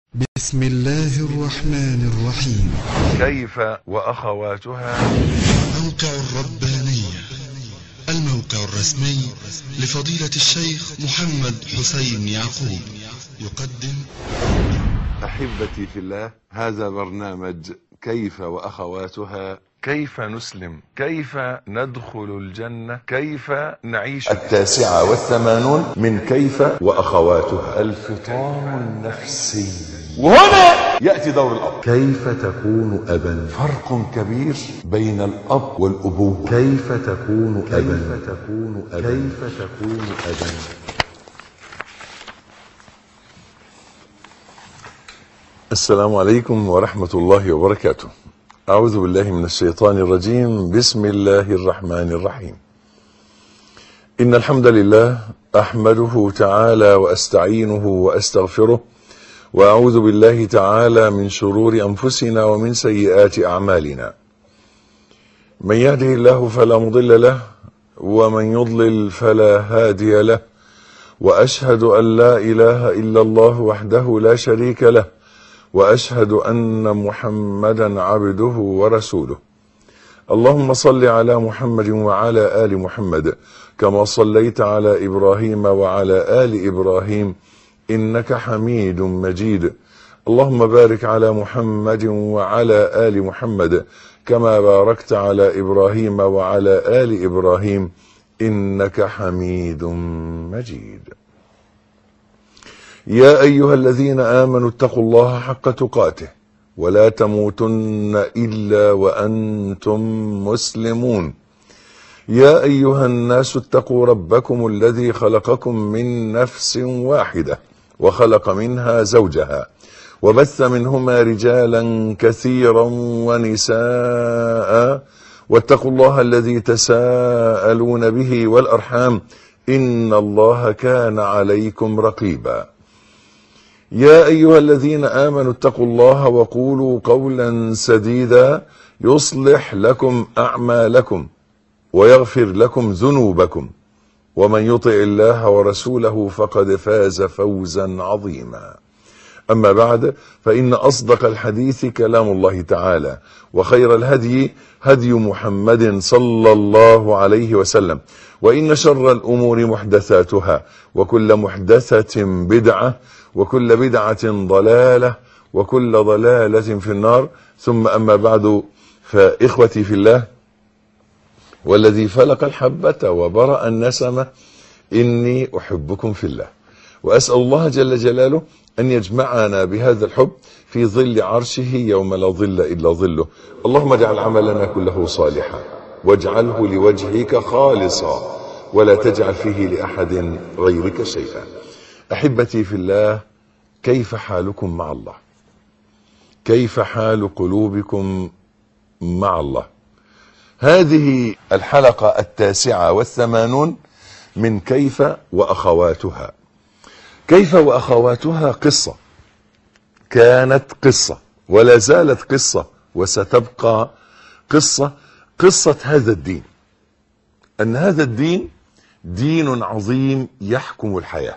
بسم الله الرحمن الرحيم كيف وأخواتها موقع الربانية الموقع الرسمي لفضيلة الشيخ محمد حسين يعقوب يقدم أحبتي في الله هذا برنامج كيف وأخواتها كيف نسلم كيف ندخل الجنة كيف نعيش التاسعة والثمانون من كيف وأخواتها الفطام النفسي وهنا يأتي دور الأب كيف تكون أبا فرق كبير بين الأب والأبوة كيف تكون أبا كيف تكون أبا كيف تكون أبا السلام عليكم ورحمة الله وبركاته أعوذ بالله من الشيطان الرجيم بسم الله الرحمن الرحيم إن الحمد لله أحمده تعالى وأستعينه وأستغفره وأعوذ بالله تعالى من شرور أنفسنا ومن سيئات أعمالنا من يهده الله فلا مضل له ومن يضلل فلا هادي له وأشهد أن لا إله إلا الله وحده لا شريك له واشهد ان محمدا عبده ورسوله اللهم صل على محمد وعلى ال محمد كما صليت على ابراهيم وعلى ال ابراهيم انك حميد مجيد اللهم بارك على محمد وعلى ال محمد كما باركت على ابراهيم وعلى ال ابراهيم انك حميد مجيد يا ايها الذين امنوا اتقوا الله حق تقاته ولا تموتن الا وانتم مسلمون يا ايها الناس اتقوا ربكم الذي خلقكم من نفس واحده وخلق منها زوجها وبث منهما رجالا كثيرا ونساء واتقوا الله الذي تساءلون به والارحام ان الله كان عليكم رقيبا يا ايها الذين امنوا اتقوا الله وقولوا قولا سديدا يصلح لكم اعمالكم ويغفر لكم ذنوبكم ومن يطع الله ورسوله فقد فاز فوزا عظيما اما بعد فان اصدق الحديث كلام الله تعالى وخير الهدي هدي محمد صلى الله عليه وسلم وان شر الامور محدثاتها وكل محدثه بدعه وكل بدعة ضلالة وكل ضلالة في النار ثم أما بعد فإخوتي في الله والذي فلق الحبة وبرأ النسمة إني أحبكم في الله وأسأل الله جل جلاله أن يجمعنا بهذا الحب في ظل عرشه يوم لا ظل إلا ظله اللهم اجعل عملنا كله صالحا واجعله لوجهك خالصا ولا تجعل فيه لأحد غيرك شيئا احبتي في الله كيف حالكم مع الله كيف حال قلوبكم مع الله هذه الحلقه التاسعه والثمانون من كيف واخواتها كيف واخواتها قصه كانت قصه ولا زالت قصه وستبقى قصه قصه هذا الدين ان هذا الدين دين عظيم يحكم الحياه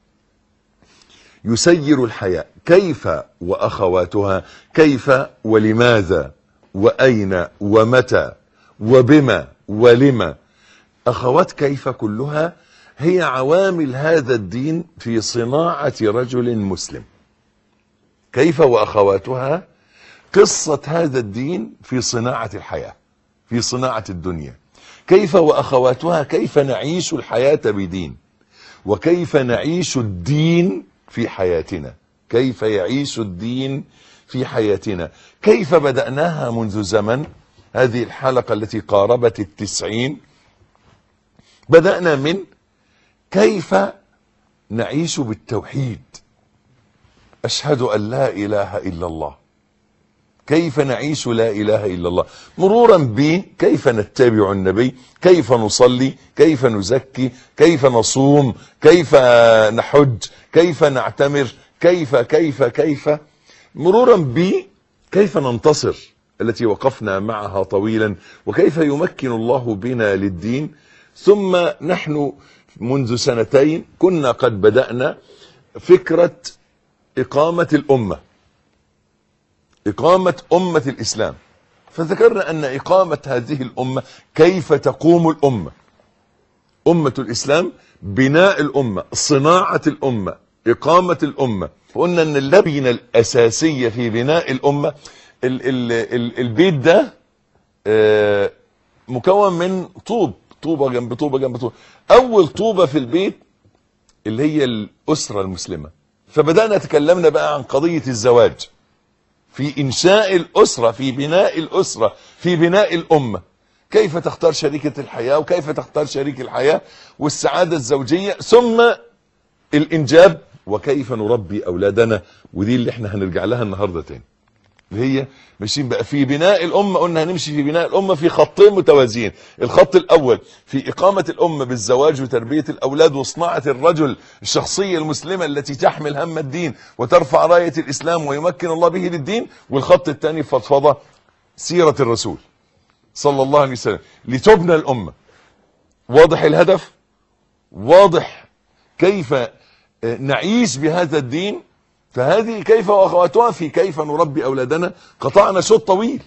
يسير الحياة كيف وأخواتها كيف ولماذا وأين ومتى وبما ولما أخوات كيف كلها هي عوامل هذا الدين في صناعة رجل مسلم كيف وأخواتها قصة هذا الدين في صناعة الحياة في صناعة الدنيا كيف وأخواتها كيف نعيش الحياة بدين وكيف نعيش الدين في حياتنا كيف يعيش الدين في حياتنا كيف بدأناها منذ زمن هذه الحلقة التي قاربت التسعين بدأنا من كيف نعيش بالتوحيد أشهد أن لا إله إلا الله كيف نعيش لا إله إلا الله مرورا ب كيف نتبع النبي كيف نصلي كيف نزكي كيف نصوم كيف نحج كيف نعتمر كيف كيف كيف مرورا ب كيف ننتصر التي وقفنا معها طويلا وكيف يمكن الله بنا للدين ثم نحن منذ سنتين كنا قد بدأنا فكرة إقامة الأمة إقامة أمة الإسلام فذكرنا أن إقامة هذه الأمة كيف تقوم الأمة أمة الإسلام بناء الأمة صناعة الأمة إقامة الأمة قلنا أن اللبنة الأساسية في بناء الأمة ال ال ال البيت ده آه، مكون من طوب طوبة جنب طوبة جنب طوبة أول طوبة في البيت اللي هي الأسرة المسلمة فبدأنا تكلمنا بقى عن قضية الزواج في إنشاء الأسرة في بناء الأسرة في بناء الأمة كيف تختار شريكة الحياة وكيف تختار شريك الحياة والسعادة الزوجية ثم الإنجاب وكيف نربي أولادنا ودي اللي احنا هنرجع لها النهاردة تاني اللي هي ماشيين بقى في بناء الأمة قلنا هنمشي في بناء الأمة في خطين متوازيين الخط الأول في إقامة الأمة بالزواج وتربية الأولاد وصناعة الرجل الشخصية المسلمة التي تحمل هم الدين وترفع راية الإسلام ويمكن الله به للدين والخط الثاني فضفضة سيرة الرسول صلى الله عليه وسلم لتبنى الأمة واضح الهدف واضح كيف نعيش بهذا الدين فهذه كيف واخواتها في كيف نربي اولادنا قطعنا شوط طويل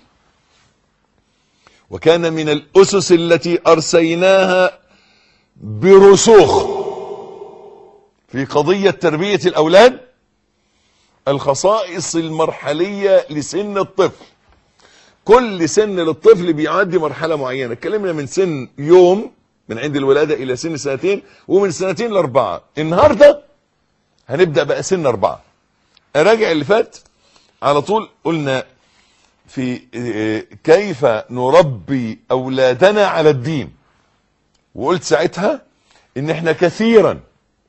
وكان من الاسس التي ارسيناها برسوخ في قضيه تربيه الاولاد الخصائص المرحليه لسن الطفل كل سن للطفل بيعدي مرحله معينه اتكلمنا من سن يوم من عند الولاده الى سن سنتين ومن سنتين لاربعه النهارده هنبدا بقى سن اربعه اراجع اللي فات على طول قلنا في كيف نربي اولادنا على الدين وقلت ساعتها ان احنا كثيرا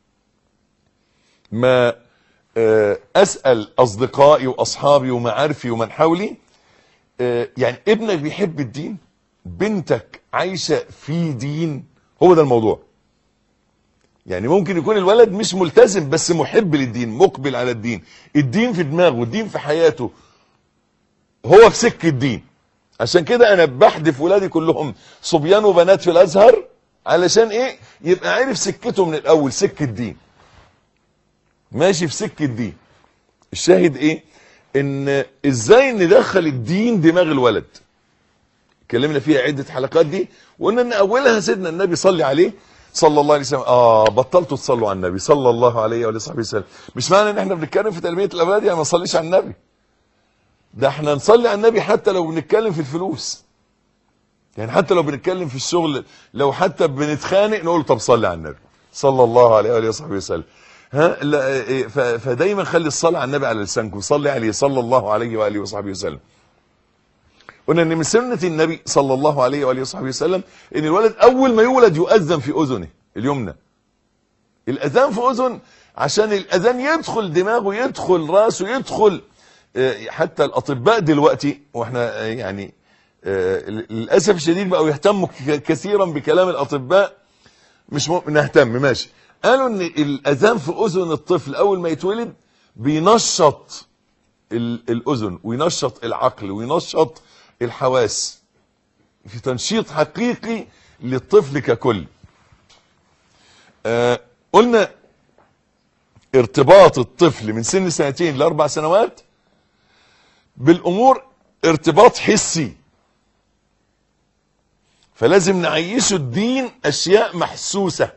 ما اسال اصدقائي واصحابي ومعارفي ومن حولي يعني ابنك بيحب الدين بنتك عايشه في دين هو ده الموضوع يعني ممكن يكون الولد مش ملتزم بس محب للدين مقبل على الدين الدين في دماغه الدين في حياته هو في سكة الدين عشان كده انا بحدف ولادي كلهم صبيان وبنات في الازهر علشان ايه يبقى عارف سكته من الاول سكة الدين ماشي في سكة الدين الشاهد ايه ان ازاي ندخل الدين دماغ الولد اتكلمنا فيها عدة حلقات دي وقلنا ان اولها سيدنا النبي صلي عليه صلى الله عليه وسلم اه بطلتوا تصلوا على النبي صلى الله عليه وعلى صحبه وسلم مش معنى ان احنا بنتكلم في تربيه الاولاد يعني ما نصليش على النبي ده احنا نصلي على النبي حتى لو بنتكلم في الفلوس يعني حتى لو بنتكلم في الشغل لو حتى بنتخانق نقول طب صلي على النبي صلى الله عليه وعلى صحبه وسلم ها لا فدايما خلي الصلاه على النبي على لسانكم صلي عليه صلى الله عليه واله وصحبه وسلم قلنا ان من سنه النبي صلى الله عليه واله وصحبه وسلم ان الولد اول ما يولد يؤذن في اذنه اليمنى الاذان في اذن عشان الاذان يدخل دماغه يدخل راسه يدخل حتى الاطباء دلوقتي واحنا يعني للاسف الشديد بقوا يهتموا كثيرا بكلام الاطباء مش مهم نهتم ماشي قالوا ان الاذان في اذن الطفل اول ما يتولد بينشط الاذن وينشط العقل وينشط الحواس في تنشيط حقيقي للطفل ككل آه قلنا ارتباط الطفل من سن سنتين لاربع سنوات بالامور ارتباط حسي فلازم نعيشه الدين اشياء محسوسه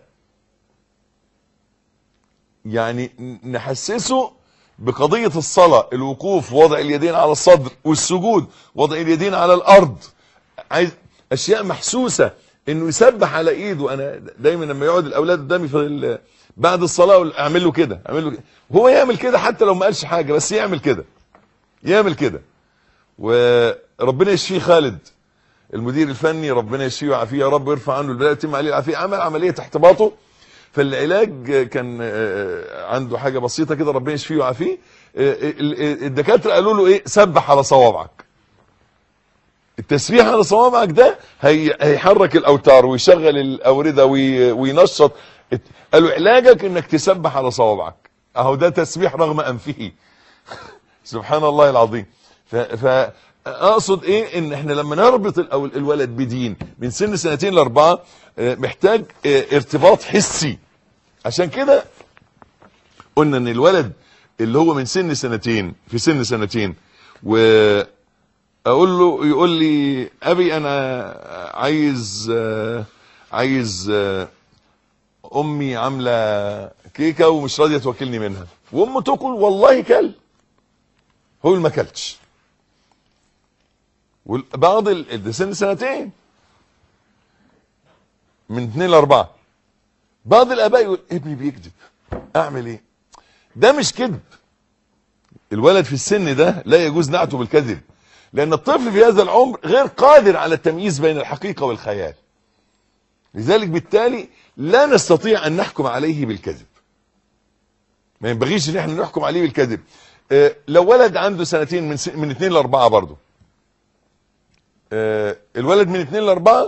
يعني نحسسه بقضية الصلاة الوقوف وضع اليدين على الصدر والسجود وضع اليدين على الأرض عايز أشياء محسوسة إنه يسبح على إيده أنا دايما لما يقعد الأولاد قدامي في بعد الصلاة أعمل له كده أعمل له كده هو يعمل كده حتى لو ما قالش حاجة بس يعمل كده يعمل كده وربنا يشفيه خالد المدير الفني ربنا يشفيه ويعافيه يا رب ويرفع عنه البلاء يتم عليه العافية عمل عملية احتباطه فالعلاج كان عنده حاجه بسيطه كده ربنا يشفيه ويعافيه الدكاتره قالوا له ايه سبح على صوابعك التسبيح على صوابعك ده هي هيحرك الاوتار ويشغل الاورده وينشط قالوا علاجك انك تسبح على صوابعك اهو ده تسبيح رغم انفه سبحان الله العظيم فاقصد ايه ان احنا لما نربط الولد بدين من سن سنتين لاربعه محتاج ارتباط حسي عشان كده قلنا ان الولد اللي هو من سن سنتين في سن سنتين واقول له يقول لي ابي انا عايز آه، عايز آه، امي عامله كيكه ومش راضيه توكلني منها وامه تاكل والله كل هو اللي ما كلش بعض ال- ده سن سنتين من اثنين لاربعه بعض الاباء يقول ابني بيكذب اعمل ايه ده مش كذب الولد في السن ده لا يجوز نعته بالكذب لان الطفل في هذا العمر غير قادر على التمييز بين الحقيقه والخيال لذلك بالتالي لا نستطيع ان نحكم عليه بالكذب ما ينبغيش ان احنا نحكم عليه بالكذب آه، لو ولد عنده سنتين من س... من اثنين لاربعه برضه آه، الولد من اثنين لاربعه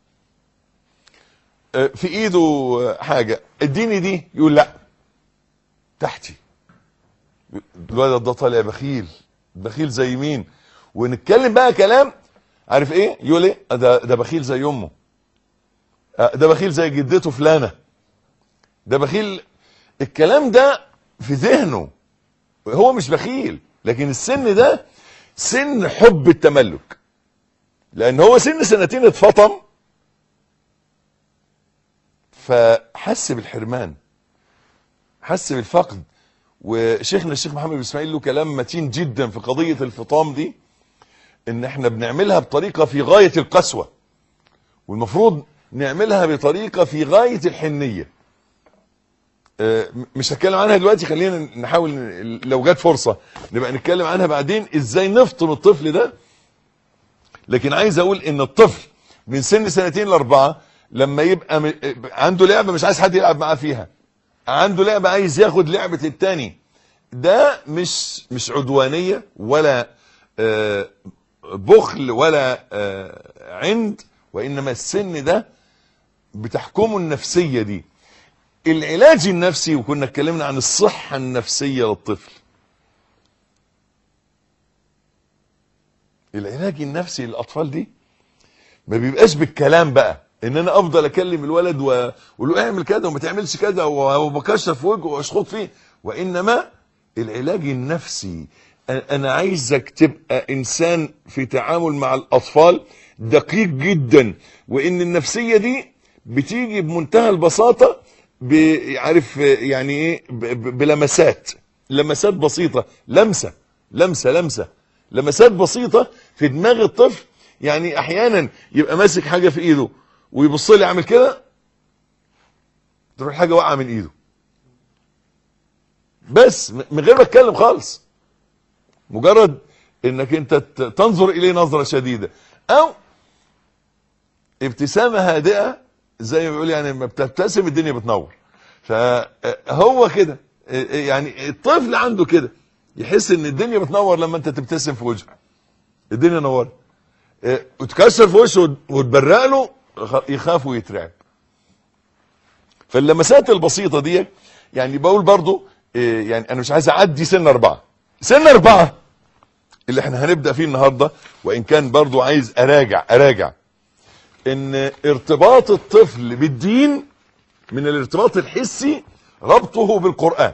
آه، في ايده حاجه اديني دي يقول لا تحتي الولد ده طالع بخيل بخيل زي مين ونتكلم بقى كلام عارف ايه يقول ايه ده ده بخيل زي امه آه، ده بخيل زي جدته فلانه ده بخيل الكلام ده في ذهنه هو مش بخيل لكن السن ده سن حب التملك لان هو سن سنتين اتفطم فحس بالحرمان حس بالفقد وشيخنا الشيخ محمد بن اسماعيل له كلام متين جدا في قضيه الفطام دي ان احنا بنعملها بطريقه في غايه القسوه والمفروض نعملها بطريقه في غايه الحنيه آه، مش هتكلم عنها دلوقتي خلينا نحاول ن- لو جت فرصه نبقى نتكلم عنها بعدين ازاي نفطم الطفل ده لكن عايز اقول ان الطفل من سن سنتين لاربعه لما يبقى م- عنده لعبه مش عايز حد يلعب معاه فيها عنده لعبه عايز ياخد لعبه التاني ده مش مش عدوانيه ولا آه، بخل ولا آه، عند وانما السن ده بتحكمه النفسيه دي العلاج النفسي وكنا اتكلمنا عن الصحه النفسيه للطفل العلاج النفسي للاطفال دي ما بيبقاش بالكلام بقى ان انا افضل اكلم الولد واقول له اعمل كذا وما تعملش كذا وبكشر في وجهه واشخط فيه وانما العلاج النفسي أ- انا عايزك تبقى انسان في تعامل مع الاطفال دقيق جدا وان النفسيه دي بتيجي بمنتهى البساطه عارف يعني ايه ب- ب- بلمسات لمسات بسيطه لمسه لمسه لمسه لمسات بسيطه في دماغ الطفل يعني احيانا يبقى ماسك حاجه في ايده ويبص لي عامل كده تروح الحاجه واقعه من ايده بس م- من غير ما اتكلم خالص مجرد انك انت ت- تنظر اليه نظره شديده او ابتسامه هادئه زي ما بيقول يعني لما بتبتسم الدنيا بتنور فهو كده يعني الطفل عنده كده يحس ان الدنيا بتنور لما انت تبتسم في وجهه الدنيا نورت اه، وتكسر في وشه وت- وتبرق له خ- يخاف ويترعب فاللمسات البسيطه دي يعني بقول برضو اه، يعني انا مش عايز اعدي سن اربعه سن اربعه اللي احنا هنبدا فيه النهارده وان كان برضو عايز اراجع اراجع ان ارتباط الطفل بالدين من الارتباط الحسي ربطه بالقرآن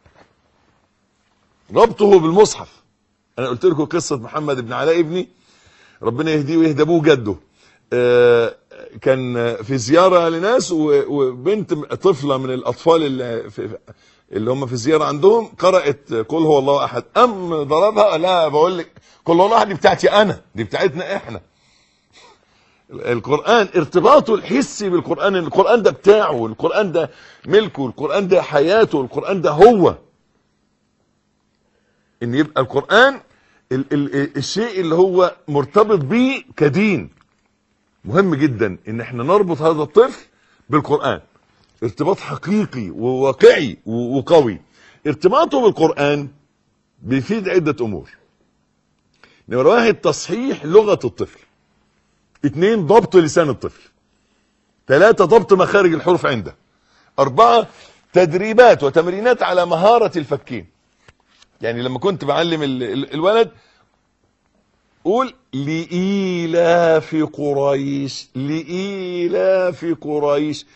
ربطه بالمصحف انا قلت لكم قصة محمد بن علاء ابني ربنا يهديه ويهدى ابوه جده آه، كان في زيارة لناس و- وبنت طفلة من الأطفال اللي, في اللي هم في زيارة عندهم قرأت قل هو الله أحد أم ضربها لا بقول لك قل هو الله أحد دي بتاعتي أنا دي بتاعتنا إحنا القرآن ارتباطه الحسي بالقرآن إن القرآن ده بتاعه القرآن ده ملكه القرآن ده حياته القرآن ده هو ان يبقى القرآن ال ال الشيء اللي هو مرتبط بيه كدين مهم جدا ان احنا نربط هذا الطفل بالقرآن ارتباط حقيقي وواقعي و- وقوي ارتباطه بالقرآن بيفيد عدة امور نمرة واحد تصحيح لغة الطفل اثنين ضبط لسان الطفل ثلاثة ضبط مخارج الحروف عنده أربعة تدريبات وتمرينات على مهارة الفكين يعني لما كنت بعلم ال- ال- الولد قول لإيلاف قريش لإيلاف قريش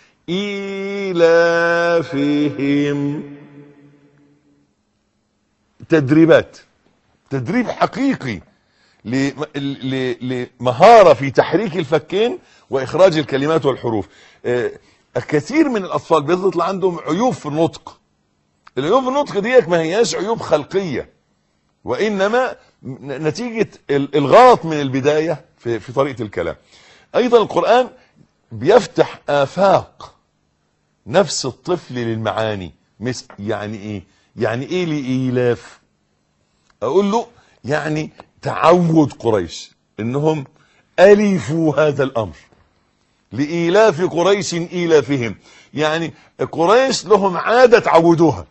إيلافهم تدريبات تدريب حقيقي لم- ل- لمهارة في تحريك الفكين وإخراج الكلمات والحروف آه، كثير من الأطفال بيطلع عندهم عيوب في النطق العيوب في النطق ديت ما هياش عيوب خلقية وإنما ن- نتيجة ال- الغلط من البداية في, في طريقة الكلام أيضا القرآن بيفتح آفاق نفس الطفل للمعاني مثل يعني إيه يعني إيه لإيلاف اقول له يعني تعود قريش انهم الفوا هذا الامر لإيلاف قريش إيلافهم يعني قريش لهم عادة تعودوها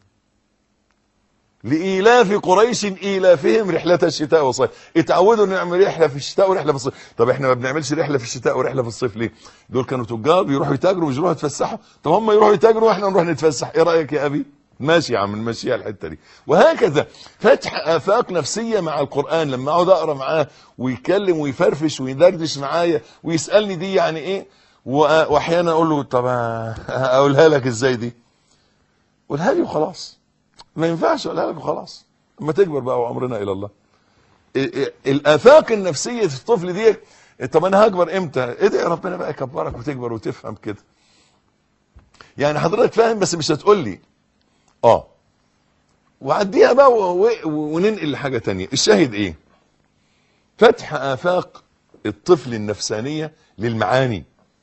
لإيلاف قريش إيلافهم رحلة الشتاء والصيف اتعودوا نعمل رحلة في الشتاء ورحلة في الصيف طب احنا ما بنعملش رحلة في الشتاء ورحلة في الصيف ليه دول كانوا تجار بيروحوا يتاجروا مش يروحوا يتفسحوا طب هم يروحوا يتاجروا واحنا نروح نتفسح ايه رأيك يا أبي ماشي يا عم نمشيها الحتة دي وهكذا فتح آفاق نفسية مع القرآن لما اقعد اقرا معاه ويتكلم ويفرفش ويدردش معايا ويسألني دي يعني ايه وأ- واحيانا اقول له طب اقولها لك ازاي دي قولها لي وخلاص ما ينفعش اقولها لك وخلاص اما تكبر بقى وامرنا الى الله ال- ال- الافاق النفسيه في الطفل دي طب انا هكبر امتى ادعي ربنا بقى يكبرك وتكبر وتفهم كده يعني حضرتك فاهم بس مش هتقول لي اه وعديها بقى و- و- وننقل لحاجه تانية الشاهد ايه فتح افاق الطفل النفسانيه للمعاني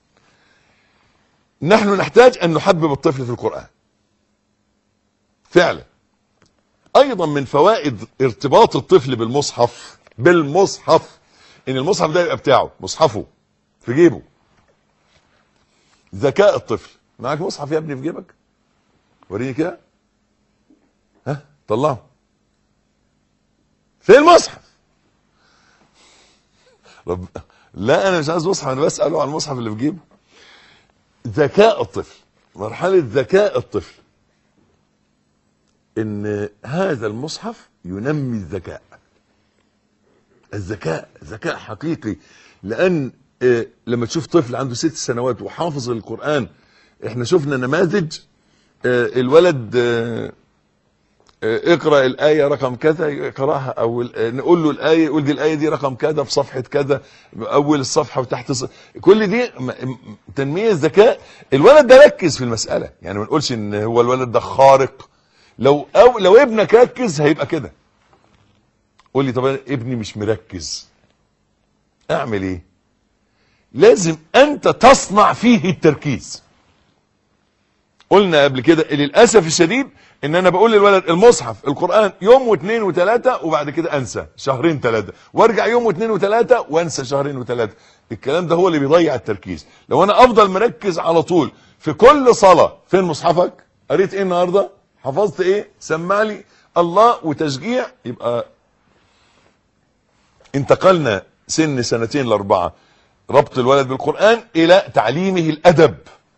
نحن نحتاج ان نحبب الطفل في القران فعلا ايضا من فوائد ارتباط الطفل بالمصحف بالمصحف ان المصحف ده يبقى بتاعه مصحفه في جيبه ذكاء الطفل معاك مصحف يا ابني في جيبك وريني كده ها طلعه فين المصحف رب لا انا مش عايز مصحف انا بساله عن المصحف اللي في جيبه ذكاء الطفل مرحله ذكاء الطفل ان هذا المصحف ينمي الذكاء الذكاء ذكاء حقيقي لان آه، لما تشوف طفل عنده ست سنوات وحافظ القرآن احنا شفنا نماذج آه، الولد آه، آه، اقرأ الآية رقم كذا يقرأها أو آه، نقول له الآية يقول دي الآية دي رقم كذا في صفحة كذا أول الصفحة وتحت الص... كل دي م- م- تنمية الذكاء الولد ده ركز في المسألة يعني ما نقولش إن هو الولد ده خارق لو أو لو ابنك ركز هيبقى كده قول لي طب أنا ابني مش مركز اعمل ايه لازم انت تصنع فيه التركيز قلنا قبل كده للاسف الشديد ان انا بقول للولد المصحف القران يوم واثنين وثلاثه وبعد كده انسى شهرين ثلاثه وارجع يوم واثنين وثلاثه وانسى شهرين وثلاثه الكلام ده هو اللي بيضيع التركيز لو انا افضل مركز على طول في كل صلاه فين مصحفك قريت ايه النهارده حفظت ايه سمع لي الله وتشجيع يبقى انتقلنا سن سنتين لاربعه ربط الولد بالقران الى تعليمه الادب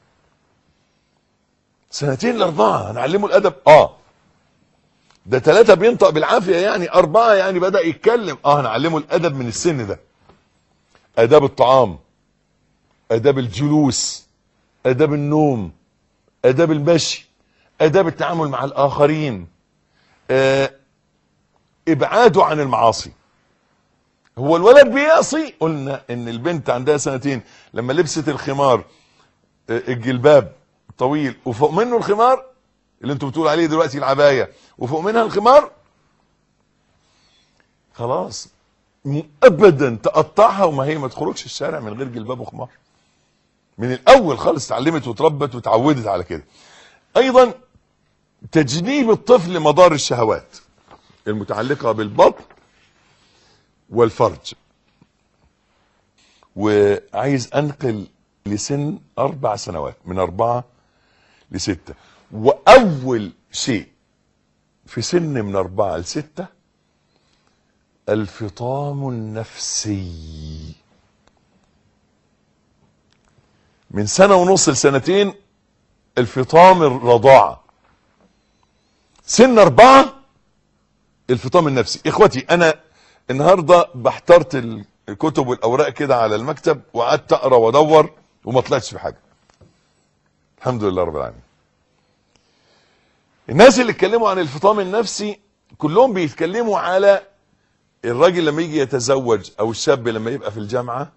سنتين لاربعه هنعلمه الادب اه ده ثلاثة بينطق بالعافية يعني أربعة يعني بدأ يتكلم اه هنعلمه الأدب من السن ده آداب الطعام آداب الجلوس آداب النوم آداب المشي آداب التعامل مع الآخرين آه إبعاده عن المعاصي هو الولد بيعصي قلنا ان البنت عندها سنتين لما لبست الخمار آه، الجلباب طويل وفوق منه الخمار اللي انتوا بتقول عليه دلوقتي العباية وفوق منها الخمار خلاص م- ابدا تقطعها وما هي ما تخرجش الشارع من غير جلباب وخمار من الاول خالص اتعلمت وتربت وتعودت على كده ايضا تجنيب الطفل مدار الشهوات المتعلقة بالبطن والفرج وعايز انقل لسن اربع سنوات من اربعة لستة واول شيء في سن من اربعة لستة الفطام النفسي من سنة ونص لسنتين الفطام الرضاعة سن اربعة الفطام النفسي اخوتي انا النهارده بحترت الكتب والاوراق كده على المكتب وقعدت اقرا وادور وما طلعتش في حاجه الحمد لله رب العالمين الناس اللي اتكلموا عن الفطام النفسي كلهم بيتكلموا على الراجل لما يجي يتزوج او الشاب لما يبقى في الجامعة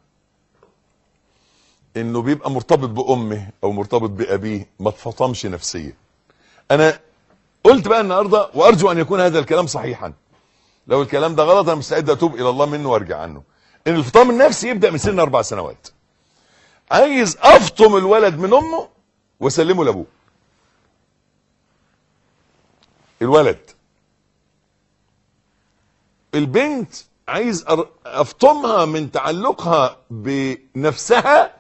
انه بيبقى مرتبط بامه او مرتبط بابيه ما تفطمش نفسيا انا قلت بقى النهاردة وارجو ان يكون هذا الكلام صحيحا لو الكلام ده غلط انا مستعد اتوب الى الله منه وارجع عنه ان الفطام النفسي يبدأ من سن اربع سنوات عايز افطم الولد من امه واسلمه لابوه الولد البنت عايز أر- افطمها من تعلقها بنفسها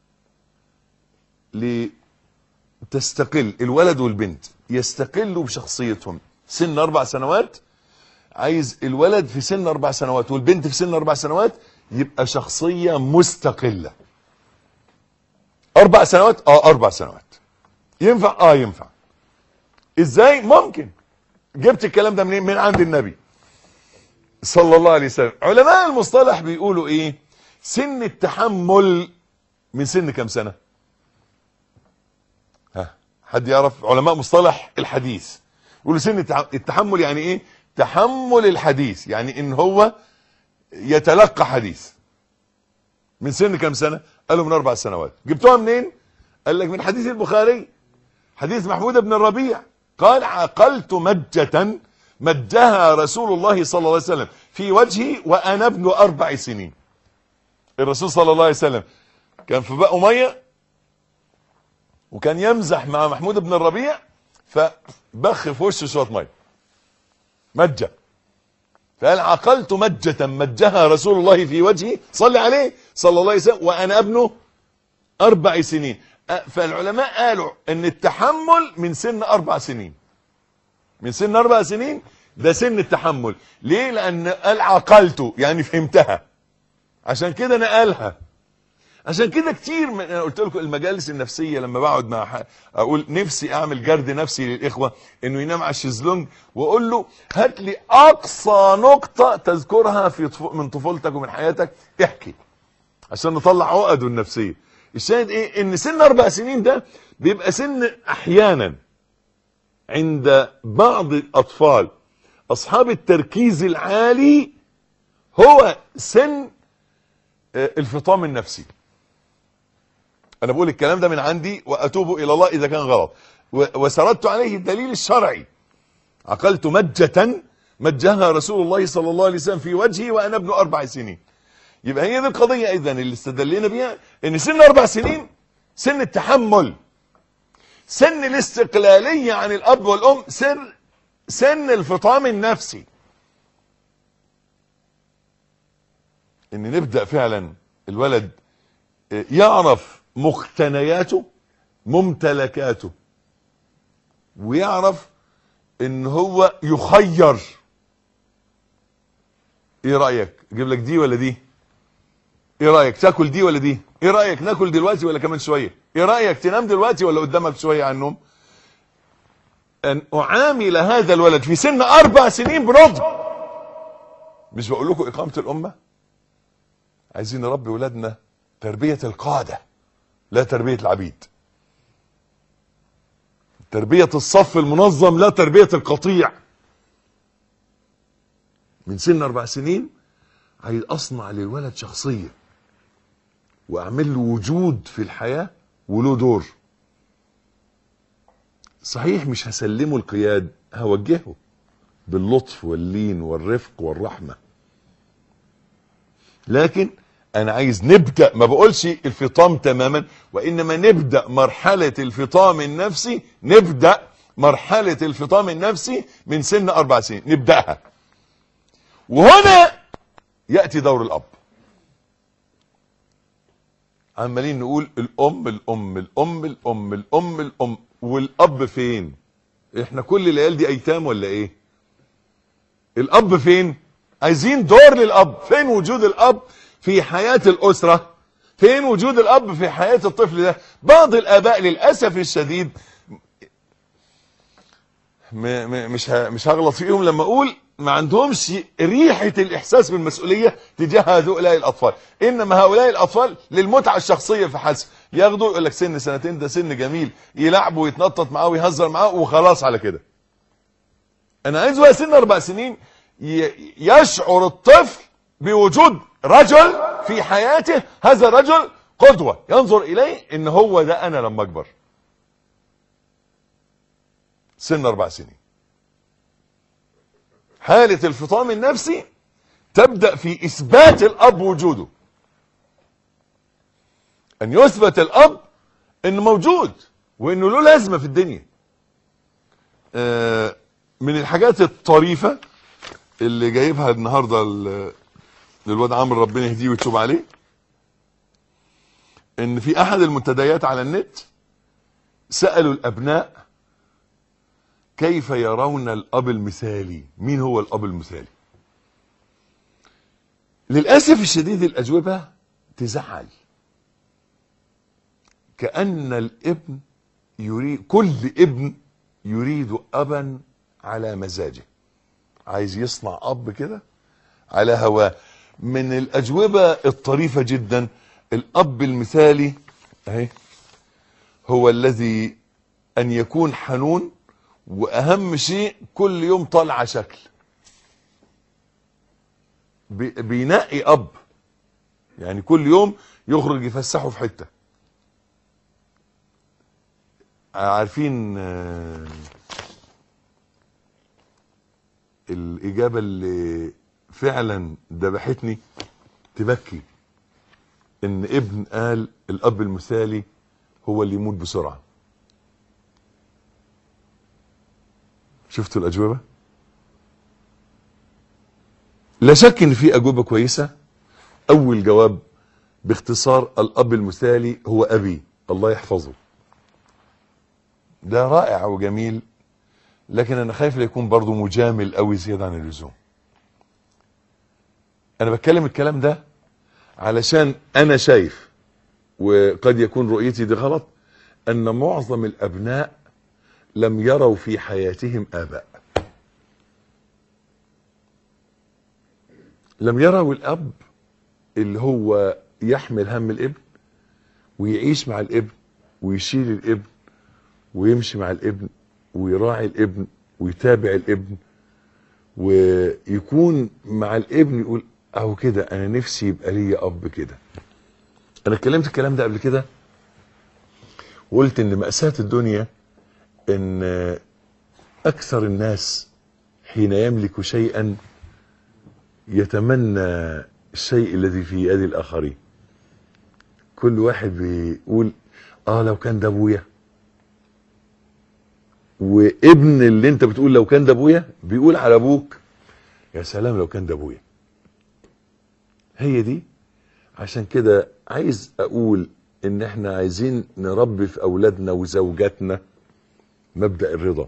لتستقل الولد والبنت يستقلوا بشخصيتهم سن اربع سنوات عايز الولد في سن اربع سنوات والبنت في سن اربع سنوات يبقى شخصية مستقلة اربع سنوات اه اربع سنوات ينفع اه ينفع ازاي ممكن جبت الكلام ده منين من عند النبي صلى الله عليه وسلم علماء المصطلح بيقولوا ايه سن التحمل من سن كم سنة ها حد يعرف علماء مصطلح الحديث يقولوا سن التح- التحمل يعني ايه تحمل الحديث يعني ان هو يتلقى حديث من سن كم سنة قالوا من اربع سنوات جبتوها منين قال لك من حديث البخاري حديث محمود بن الربيع قال عقلت مجة مجها رسول الله صلى الله عليه وسلم في وجهي وانا ابن اربع سنين الرسول صلى الله عليه وسلم كان في بقى ميه وكان يمزح مع محمود بن الربيع فبخ في وشه شويه ميه مجه فقال عقلت مجة مجها رسول الله في وجهي صلى عليه صلى الله عليه وسلم وانا ابنه اربع سنين أ- فالعلماء قالوا ان التحمل من سن اربع سنين من سن اربع سنين ده سن التحمل ليه لان قال عقلته يعني فهمتها عشان كده نقلها عشان كده كتير من انا قلت لكم المجالس النفسيه لما بقعد مع ح- اقول نفسي اعمل جرد نفسي للاخوه انه ينام على الشезлونج واقول له هات لي اقصى نقطه تذكرها في طف... من طفولتك ومن حياتك احكي عشان نطلع عقده النفسيه الشاهد ايه ان سن اربع سنين ده بيبقى سن احيانا عند بعض الاطفال اصحاب التركيز العالي هو سن آه، الفطام النفسي انا بقول الكلام ده من عندي واتوب الى الله اذا كان غلط و- وسردت عليه الدليل الشرعي عقلت مجة مجها رسول الله صلى الله عليه وسلم في وجهي وانا ابن اربع سنين يبقى هي دي القضية اذا اللي استدلينا بيها ان سن اربع سنين سن التحمل سن الاستقلالية عن الاب والام سن سن الفطام النفسي ان نبدأ فعلا الولد يعرف مقتنياته ممتلكاته ويعرف ان هو يخير ايه رأيك اجيب لك دي ولا دي ايه رأيك تاكل دي ولا دي ايه رأيك ناكل دلوقتي ولا كمان شوية ايه رأيك تنام دلوقتي ولا قدامك شوية عن النوم ان اعامل هذا الولد في سن اربع سنين بنضج مش بقول لكم اقامة الامة عايزين نربي ولادنا تربية القادة لا تربية العبيد تربية الصف المنظم لا تربية القطيع من سن اربع سنين عايز اصنع للولد شخصية واعمل له وجود في الحياة وله دور صحيح مش هسلمه القياد هوجهه باللطف واللين والرفق والرحمة لكن انا عايز نبدأ ما بقولش الفطام تماما وانما نبدأ مرحلة الفطام النفسي نبدأ مرحلة الفطام النفسي من سن اربع سنين نبدأها وهنا يأتي دور الاب عمالين نقول الام الام الام الام الام الام والاب فين احنا كل العيال دي ايتام ولا ايه الاب فين عايزين دور للاب فين وجود الاب في حياة الاسرة فين وجود الاب في حياة الطفل ده بعض الاباء للاسف الشديد م م مش ه مش هغلط فيهم لما اقول ما عندهمش ريحة الاحساس بالمسؤولية تجاه هؤلاء الاطفال انما هؤلاء الاطفال للمتعة الشخصية فحسب ياخدوا يقول لك سن سنتين ده سن جميل يلعبوا ويتنطط معاه ويهزر معاه وخلاص على كده انا عايز بقى سن اربع سنين ي- يشعر الطفل بوجود رجل في حياته هذا الرجل قدوة ينظر إليه إن هو ده أنا لما أكبر سن أربع سنين حالة الفطام النفسي تبدأ في إثبات الأب وجوده أن يثبت الأب إنه موجود وإنه له لازمة في الدنيا آه، من الحاجات الطريفة اللي جايبها النهاردة ال- للواد عمرو ربنا يهديه ويتوب عليه ان في احد المنتديات على النت سألوا الابناء كيف يرون الاب المثالي مين هو الاب المثالي للأسف الشديد الأجوبة تزعل كأن الابن يريد كل ابن يريد أبا على مزاجه عايز يصنع أب كده على هواه من الأجوبة الطريفة جدا الأب المثالي اهي هو الذي أن يكون حنون وأهم شيء كل يوم طالعة شكل بي- بينقي أب يعني كل يوم يخرج يفسحه في حتة عارفين آه، الإجابة اللي فعلا ذبحتني تبكي إن ابن قال الأب المثالي هو اللي يموت بسرعة شفتوا الأجوبة؟ لا شك إن في أجوبة كويسة أول جواب باختصار الأب المثالي هو أبي الله يحفظه ده رائع وجميل لكن انا خايف لا يكون برضه مجامل قوي زياده عن اللزوم انا بتكلم الكلام ده علشان انا شايف وقد يكون رؤيتي دي غلط ان معظم الابناء لم يروا في حياتهم اباء لم يروا الاب اللي هو يحمل هم الابن ويعيش مع الابن ويشيل الابن ويمشي مع الابن ويراعي الابن ويتابع الابن ويكون مع الابن يقول اهو كده انا نفسي يبقى ليا اب كده انا اتكلمت الكلام ده قبل كده وقلت ان مأساة الدنيا ان اكثر الناس حين يملك شيئا يتمنى الشيء الذي في يد الاخرين كل واحد بيقول اه لو كان ده ابويا وابن اللي انت بتقول لو كان ده ابويا بيقول على ابوك يا سلام لو كان ده ابويا هي دي عشان كده عايز اقول ان احنا عايزين نربي في اولادنا وزوجاتنا مبدأ الرضا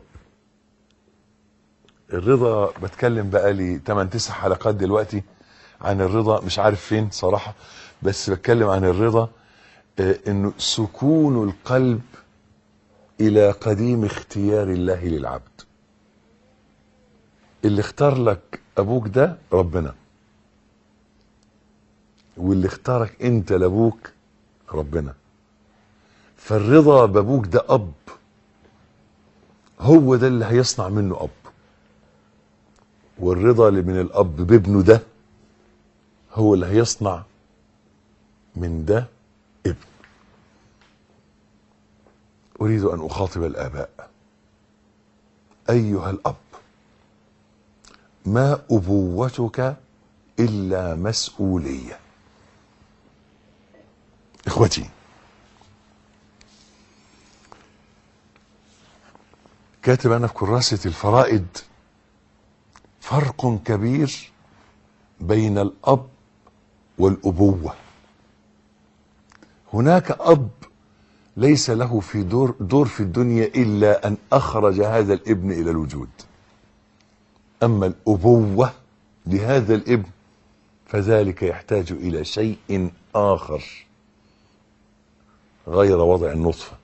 الرضا بتكلم بقالي 8 9 حلقات دلوقتي عن الرضا مش عارف فين صراحة بس بتكلم عن الرضا آه، انه سكون القلب الى قديم اختيار الله للعبد اللي اختار لك ابوك ده ربنا واللي اختارك انت لابوك ربنا فالرضا بابوك ده اب هو ده اللي هيصنع منه اب والرضا اللي من الاب بابنه ده هو اللي هيصنع من ده ابن أريد أن أخاطب الآباء أيها الأب ما أبوتك إلا مسؤولية إخوتي كاتب أنا في كراسة الفرائد فرق كبير بين الأب والأبوة هناك أب ليس له في دور دور في الدنيا الا ان اخرج هذا الابن الى الوجود اما الابوه لهذا الابن فذلك يحتاج الى شيء اخر غير وضع النطفه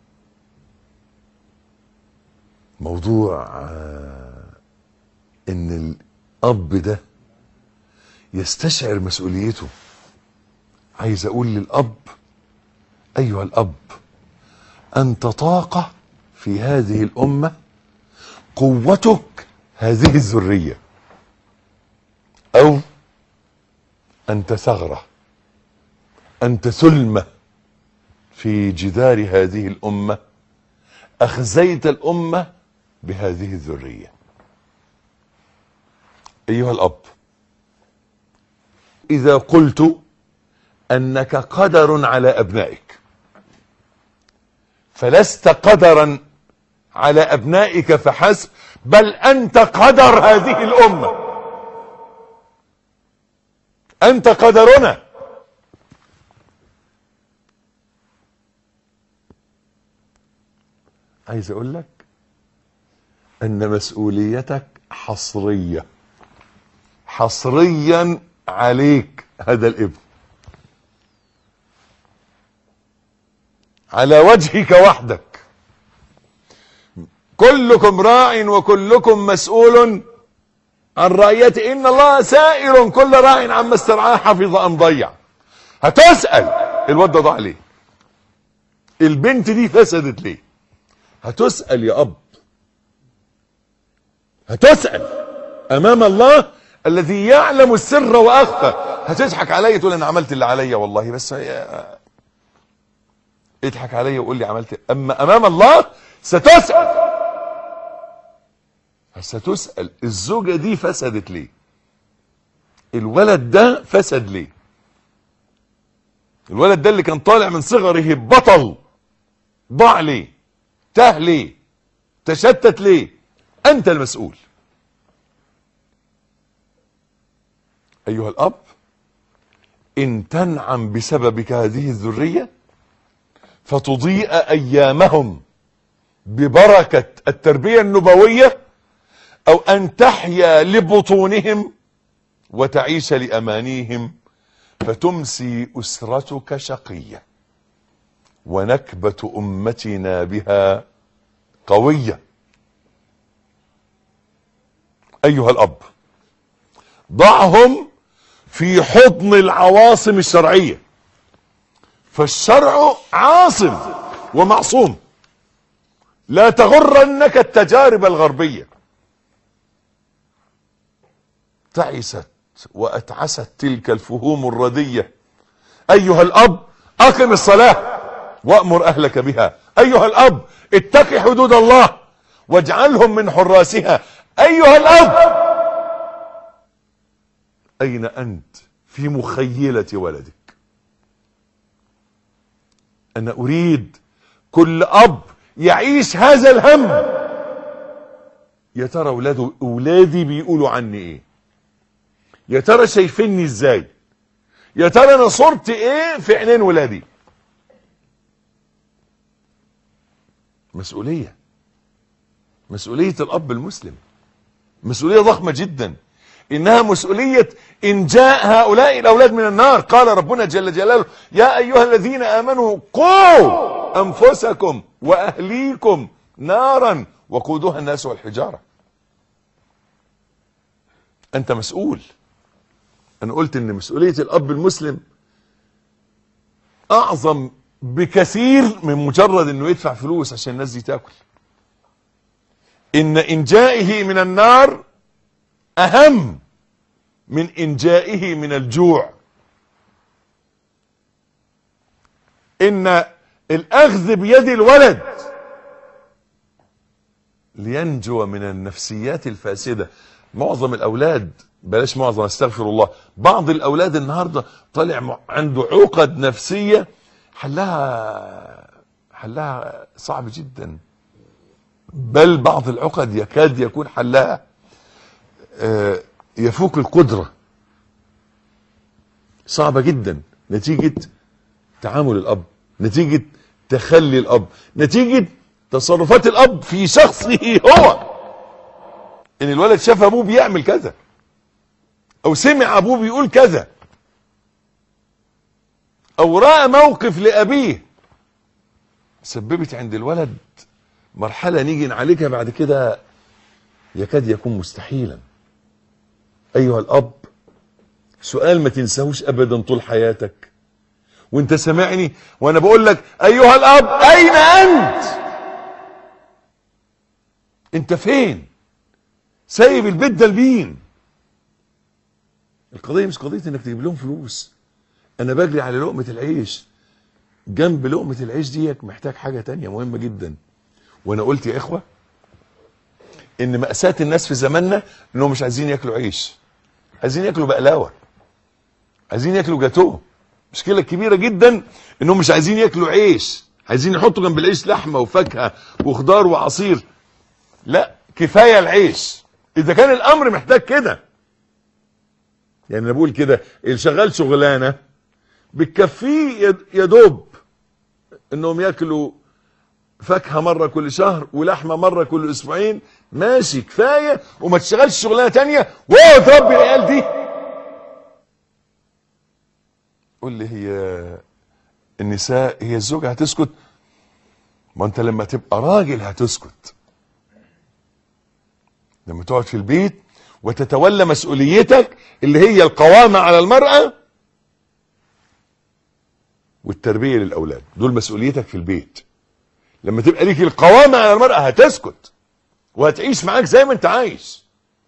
موضوع آه، ان الاب ده يستشعر مسؤوليته عايز اقول للاب ايها الاب انت طاقه في هذه الامه قوتك هذه الذريه انت ثغرة انت ثلمة في جدار هذه الامة اخزيت الامة بهذه الذرية ايها الاب اذا قلت انك قدر على ابنائك فلست قدرا على ابنائك فحسب بل انت قدر هذه الامه انت قدرنا عايز اقول لك ان مسؤوليتك حصريه حصريا عليك هذا الابن على وجهك وحدك كلكم راع وكلكم مسؤول عن رعيته ان الله سائل كل راع عما استرعاه حفظ ام ضيع هتسال الواد ده ضاع ليه البنت دي فسدت ليه هتسال يا اب هتسال امام الله الذي يعلم السر واخفى هتضحك عليا تقول انا عملت اللي عليا والله بس هي اضحك عليا وقول لي عملت اما امام الله ستسال ستسال الزوجه دي فسدت ليه الولد ده فسد ليه الولد ده اللي كان طالع من صغره بطل ضاع ليه تاه ليه تشتت ليه انت المسؤول ايها الاب ان تنعم بسببك هذه الذريه فتضيء ايامهم ببركه التربيه النبويه او ان تحيا لبطونهم وتعيش لامانيهم فتمسي اسرتك شقيه ونكبه امتنا بها قويه ايها الاب ضعهم في حضن العواصم الشرعيه فالشرع عاصم ومعصوم لا تغرنك التجارب الغربيه تعست واتعست تلك الفهوم الرديه ايها الاب اقم الصلاه وامر اهلك بها ايها الاب اتق حدود الله واجعلهم من حراسها ايها الاب اين انت في مخيله ولدك انا اريد كل اب يعيش هذا الهم يا ترى اولاد اولادي بيقولوا عني ايه يا ترى شايفيني ازاي يا ترى انا صرت ايه في عينين ولادي مسؤوليه مسؤوليه الاب المسلم مسؤوليه ضخمه جدا انها مسؤوليه انجاء هؤلاء الاولاد من النار قال ربنا جل جلاله يا ايها الذين امنوا قوا انفسكم واهليكم نارا وقودها الناس والحجاره انت مسؤول انا قلت ان مسؤوليه الاب المسلم اعظم بكثير من مجرد انه يدفع فلوس عشان الناس دي تاكل ان انجائه من النار اهم من انجائه من الجوع ان الاخذ بيد الولد لينجو من النفسيات الفاسده معظم الاولاد بلاش معظم استغفر الله بعض الاولاد النهارده طالع عنده عقد نفسيه حلها حلها صعب جدا بل بعض العقد يكاد يكون حلها يفوق القدرة صعبة جدا نتيجة تعامل الأب نتيجة تخلي الأب نتيجة تصرفات الأب في شخصه هو إن الولد شاف أبوه بيعمل كذا أو سمع أبوه بيقول كذا أو رأى موقف لأبيه سببت عند الولد مرحلة نيجي نعالجها بعد كده يكاد يكون مستحيلا ايها الاب سؤال ما تنساهوش ابدا طول حياتك وانت سامعني وانا بقول لك ايها الاب اين انت انت فين سايب البيت ده لمين القضيه مش قضيه انك تجيب لهم فلوس انا بجري على لقمه العيش جنب لقمه العيش ديك محتاج حاجه تانية مهمه جدا وانا قلت يا اخوه ان مأساة الناس في زماننا انهم مش عايزين ياكلوا عيش عايزين ياكلوا بقلاوه عايزين ياكلوا جاتوه مشكله كبيره جدا انهم مش عايزين ياكلوا عيش عايزين يحطوا جنب العيش لحمه وفاكهه وخضار وعصير لا كفايه العيش اذا كان الامر محتاج كده يعني انا بقول كده اللي شغال شغلانه بتكفيه يد- يا دوب انهم ياكلوا فاكهه مره كل شهر ولحمه مره كل اسبوعين ماشي كفايه وما تشتغلش شغلانه تانية واو تربي العيال دي قول لي هي النساء هي الزوجه هتسكت ما انت لما تبقى راجل هتسكت لما تقعد في البيت وتتولى مسؤوليتك اللي هي القوامة على المرأة والتربية للأولاد دول مسؤوليتك في البيت لما تبقى ليك القوامة على المرأة هتسكت وهتعيش معاك زي ما انت عايش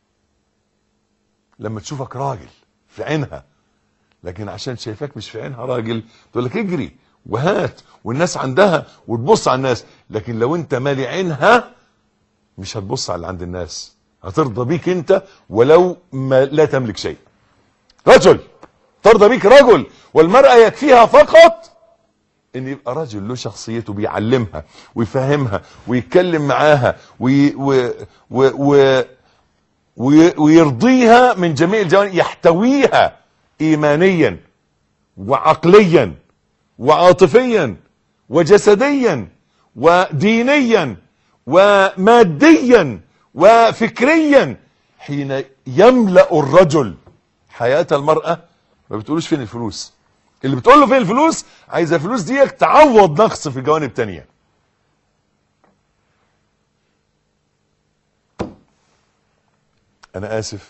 لما تشوفك راجل في عينها لكن عشان شايفاك مش في عينها راجل تقول لك اجري وهات والناس عندها وتبص على الناس لكن لو انت مالي عينها مش هتبص على اللي عند الناس هترضى بيك انت ولو ما لا تملك شيء رجل ترضى بيك رجل والمرأة يكفيها فقط ان يبقى رجل له شخصيته بيعلمها ويفهمها ويتكلم معاها وي و و و وي ويرضيها من جميع الجوانب يحتويها ايمانيا وعقليا وعاطفيا وجسديا ودينيا وماديا وفكريا حين يملأ الرجل حياة المرأة ما بتقولوش فين الفلوس اللي بتقول له فين الفلوس عايز الفلوس ديك تعوض نقص في جوانب تانية انا اسف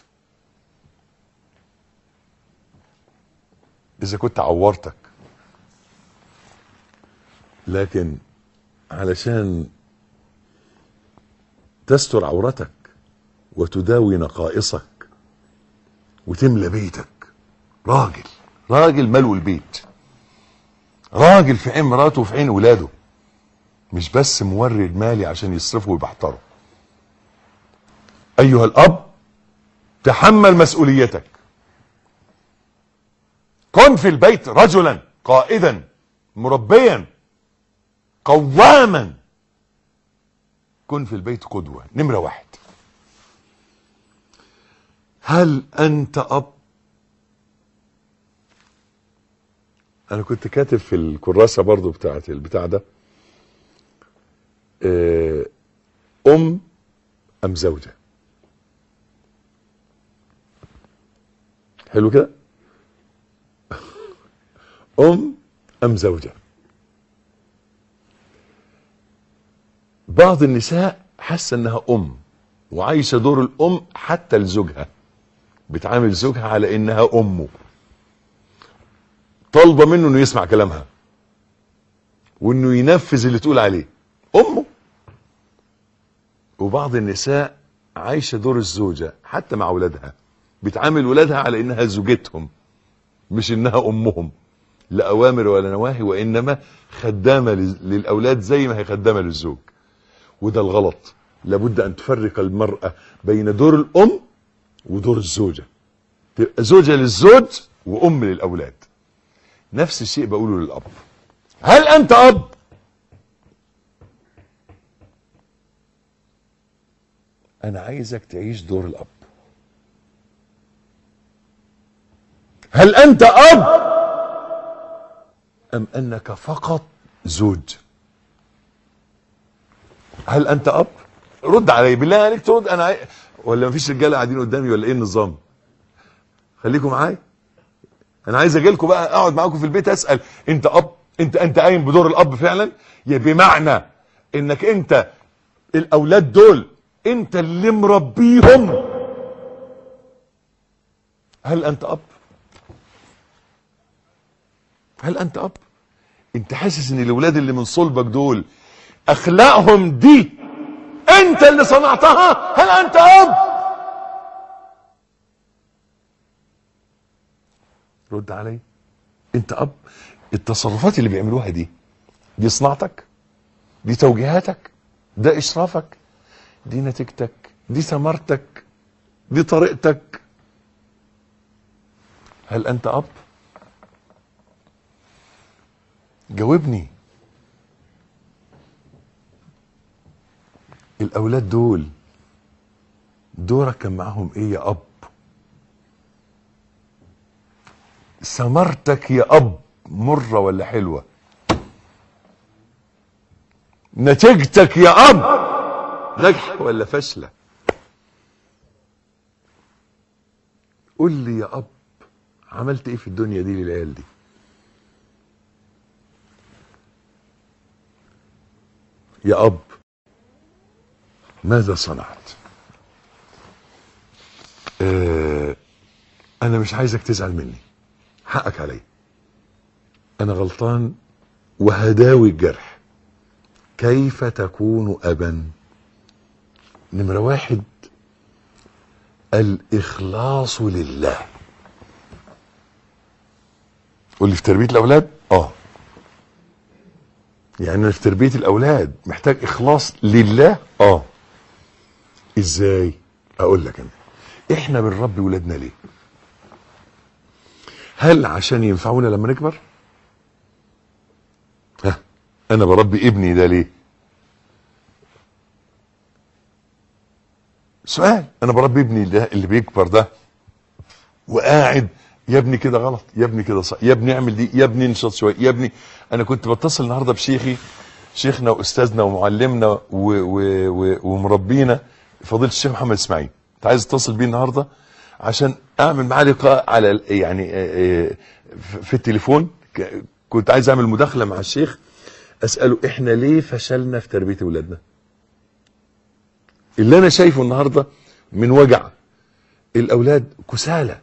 اذا كنت عورتك لكن علشان تستر عورتك وتداوي نقائصك وتملى بيتك راجل راجل ملو البيت راجل في عين مراته وفي عين ولاده مش بس مورد مالي عشان يصرفه ويبحتره ايها الاب تحمل مسؤوليتك كن في البيت رجلا قائدا مربيا قواما كن في البيت قدوة نمرة واحد هل أنت أب أنا كنت كاتب في الكراسة برضو بتاعت البتاع ده آه، أم أم زوجة حلو كده أم أم زوجة بعض النساء حاسه انها ام وعايشه دور الام حتى لزوجها بتعامل زوجها على انها امه طالبه منه انه يسمع كلامها وانه ينفذ اللي تقول عليه امه وبعض النساء عايشه دور الزوجه حتى مع اولادها بتعامل ولادها على انها زوجتهم مش انها امهم لا اوامر ولا نواهي وانما خدامه لل- للاولاد زي ما هي خدامه للزوج وده الغلط لابد ان تفرق المرأة بين دور الام ودور الزوجة تبقى زوجة للزوج وام للاولاد نفس الشيء بقوله للاب هل انت اب انا عايزك تعيش دور الاب هل انت اب ام انك فقط زوج هل انت اب رد علي بالله عليك ترد انا عاي... ولا مفيش رجاله قاعدين قدامي ولا ايه النظام خليكم معايا انا عايز اجي لكم بقى اقعد معاكم في البيت اسال انت اب انت انت قايم بدور الاب فعلا يا بمعنى انك انت الاولاد دول انت اللي مربيهم هل انت اب هل انت اب انت حاسس ان الاولاد اللي من صلبك دول اخلاقهم دي انت اللي صنعتها هل انت اب رد علي انت اب التصرفات اللي بيعملوها دي دي صناعتك دي توجيهاتك ده اشرافك دي نتيجتك دي ثمرتك دي طريقتك هل انت اب جاوبني الاولاد دول دورك كان معاهم ايه يا اب ثمرتك يا اب مره ولا حلوه نتيجتك يا اب نجح ولا فاشله قول لي يا اب عملت ايه في الدنيا دي للعيال دي يا اب ماذا صنعت آه انا مش عايزك تزعل مني حقك علي انا غلطان وهداوي الجرح كيف تكون ابا نمرة واحد الاخلاص لله قول لي في تربية الاولاد اه يعني أنا في تربية الاولاد محتاج اخلاص لله اه ازاي اقول لك انا احنا بنربي ولادنا ليه هل عشان ينفعونا لما نكبر ها انا بربي ابني ده ليه سؤال انا بربي ابني ده اللي بيكبر ده وقاعد يا ابني كده غلط يا ابني كده صح يا ابني اعمل دي يا ابني انشط شويه يا ابني انا كنت بتصل النهارده بشيخي شيخنا واستاذنا ومعلمنا و و و ومربينا فضيله الشيخ محمد اسماعيل كنت عايز اتصل بيه النهارده عشان اعمل معاه لقاء على ال- يعني آه، آه، في التليفون ك- كنت عايز اعمل مداخله مع الشيخ اساله احنا ليه فشلنا في تربيه اولادنا اللي انا شايفه النهارده من وجع الاولاد كسالى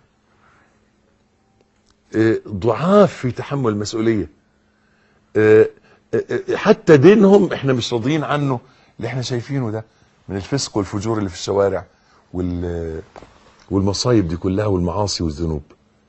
آه، ضعاف في تحمل المسؤوليه آه، آه، آه، حتى دينهم احنا مش راضيين عنه اللي احنا شايفينه ده من الفسق والفجور اللي في الشوارع وال والمصايب دي كلها والمعاصي والذنوب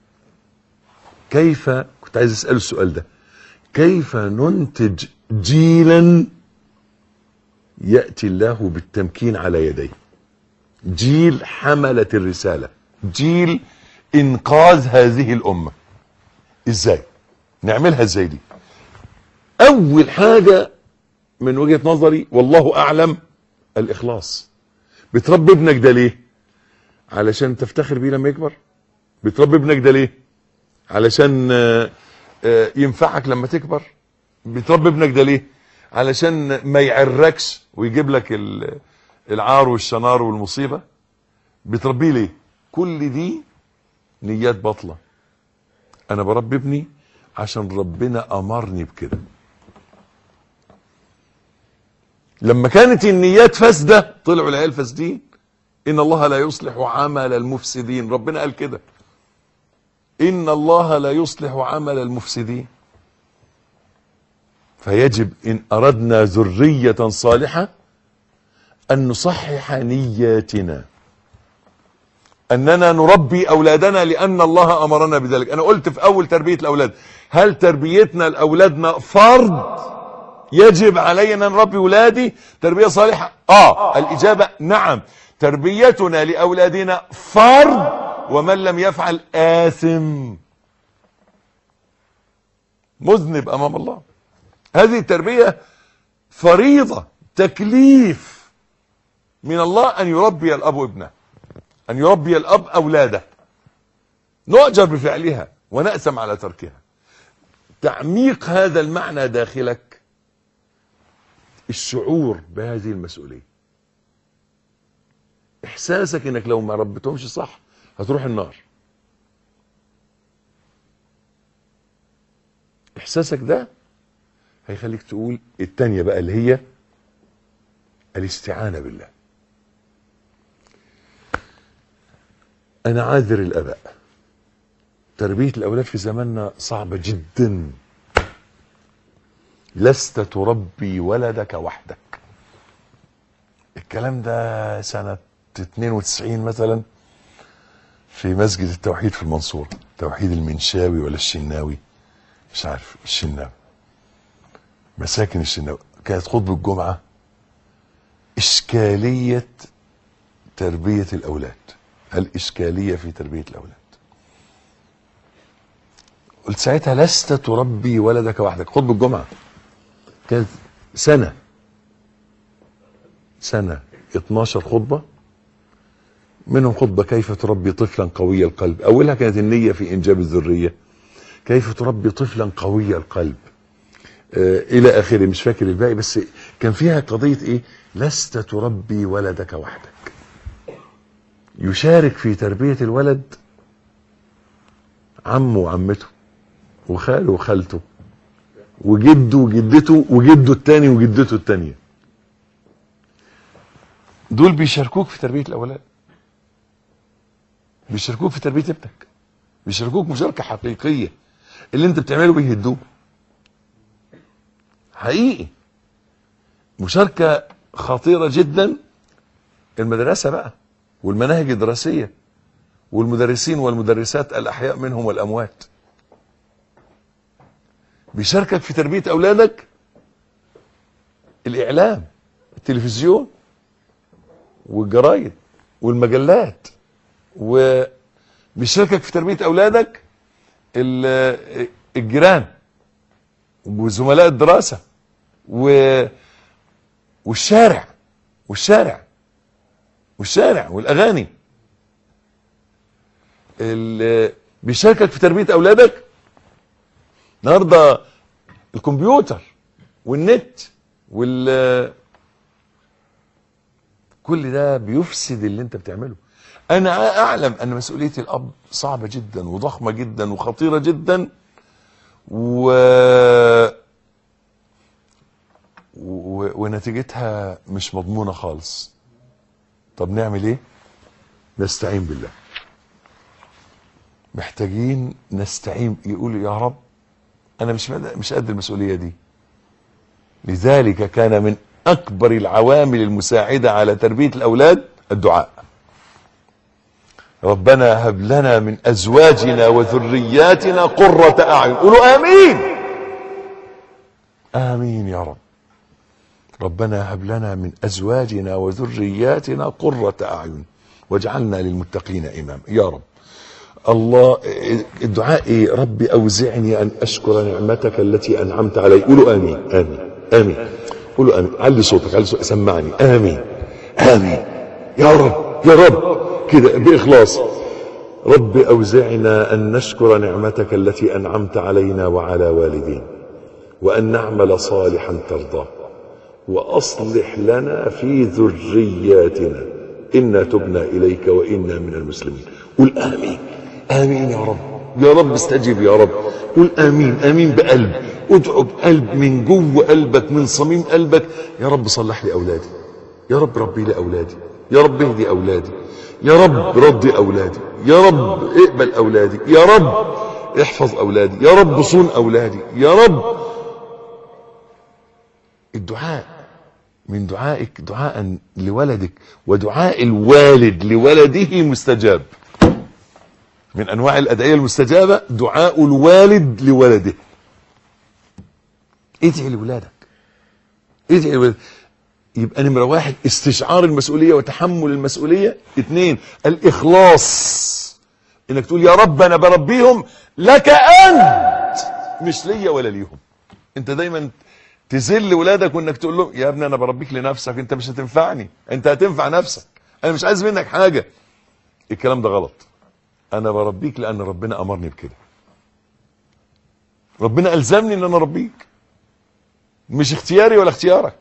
كيف كنت عايز اساله السؤال ده كيف ننتج جيلا ياتي الله بالتمكين على يديه جيل حمله الرساله جيل انقاذ هذه الامه ازاي نعملها ازاي دي اول حاجه من وجهه نظري والله اعلم الاخلاص بتربي ابنك ده ليه علشان تفتخر بيه لما يكبر بتربي ابنك ده ليه علشان آه، آه، ينفعك لما تكبر بتربي ابنك ده ليه علشان ما يعركش ويجيب لك ال- العار والشنار والمصيبه بتربيه ليه كل دي نيات باطله انا بربي ابني عشان ربنا امرني بكده لما كانت النيات فاسده طلعوا العيال فاسدين ان الله لا يصلح عمل المفسدين ربنا قال كده ان الله لا يصلح عمل المفسدين فيجب ان اردنا ذريه صالحه ان نصحح نياتنا اننا نربي اولادنا لان الله امرنا بذلك انا قلت في اول تربيه الاولاد هل تربيتنا لاولادنا فرض يجب علينا نربي ولادي تربيه صالحه اه الاجابه نعم تربيتنا لاولادنا فرض ومن لم يفعل آثم مذنب امام الله هذه التربيه فريضه تكليف من الله ان يربي الاب ابنه ان يربي الاب اولاده نؤجر بفعلها ونأسم على تركها تعميق هذا المعنى داخلك الشعور بهذه المسؤوليه احساسك انك لو ما ربيتهمش صح هتروح النار احساسك ده هيخليك تقول التانية بقى اللي هي الاستعانة بالله انا عاذر الاباء تربية الاولاد في زماننا صعبة جدا لست تربي ولدك وحدك الكلام ده سنة 92 مثلا في مسجد التوحيد في المنصورة توحيد المنشاوي ولا الشناوي مش عارف الشناوي مساكن الشناوي كانت خطبة الجمعة إشكالية تربية الأولاد الإشكالية في تربية الأولاد قلت ساعتها لست تربي ولدك وحدك خطبة الجمعة كانت سنة سنة 12 خطبة منهم خطبة كيف تربي طفلا قوي القلب أولها كانت النية في إنجاب الذرية كيف تربي طفلا قوي القلب آه إلى آخره مش فاكر الباقي بس كان فيها قضية إيه لست تربي ولدك وحدك يشارك في تربية الولد عمه وعمته وخاله وخالته وجده وجدته وجده التاني وجدته التانية دول بيشاركوك في تربية الأولاد بيشاركوك في تربية ابنك بيشاركوك مشاركة حقيقية اللي انت بتعمله بيهدوه حقيقي مشاركة خطيرة جدا المدرسة بقى والمناهج الدراسية والمدرسين والمدرسات الأحياء منهم والأموات بيشاركك في تربية أولادك الإعلام التلفزيون والجرايد والمجلات وبيشاركك في تربية أولادك ال- الجيران وزملاء الدراسة و والشارع والشارع والشارع والأغاني ال- بيشاركك في تربية أولادك النهارده الكمبيوتر والنت وال كل ده بيفسد اللي انت بتعمله انا اعلم ان مسؤوليه الاب صعبه جدا وضخمه جدا وخطيره جدا و... و... ونتيجتها مش مضمونه خالص طب نعمل ايه نستعين بالله محتاجين نستعين يقول يا رب انا مش مد- مش قد المسؤوليه دي لذلك كان من اكبر العوامل المساعده على تربيه الاولاد الدعاء ربنا هب لنا من ازواجنا وذرياتنا قرة اعين قولوا امين امين يا رب ربنا هب لنا من ازواجنا وذرياتنا قرة اعين واجعلنا للمتقين اماما يا رب الله الدعاء ايه ربي اوزعني ان اشكر نعمتك التي انعمت علي قولوا امين امين امين قولوا امين علي صوتك علي صوتك سمعني امين امين يا رب يا رب كده باخلاص رب اوزعنا ان نشكر نعمتك التي انعمت علينا وعلى والدينا وان نعمل صالحا ترضاه واصلح لنا في ذرياتنا انا تبنا اليك وانا من المسلمين قل امين امين يا رب يا رب استجب يا رب قل امين امين بقلب ادعو بقلب من جوه قلبك من صميم قلبك يا رب صلح لي اولادي يا رب ربي لي اولادي يا رب اهدي اولادي يا رب رضي اولادي يا رب اقبل اولادي يا رب احفظ اولادي يا رب صون اولادي يا رب الدعاء من دعائك دعاء لولدك ودعاء الوالد لولده مستجاب من انواع الادعيه المستجابه دعاء الوالد لولده ادعي لولادك ادعي لولادك يبقى نمرة واحد استشعار المسؤولية وتحمل المسؤولية اثنين الإخلاص إنك تقول يا رب أنا بربيهم لك أنت مش ليا ولا ليهم أنت دايما تذل ولادك وإنك تقول لهم يا ابني أنا بربيك لنفسك أنت مش هتنفعني أنت هتنفع نفسك أنا مش عايز منك حاجة الكلام ده غلط أنا بربيك لأن ربنا أمرني بكده ربنا ألزمني إن أنا أربيك مش اختياري ولا اختيارك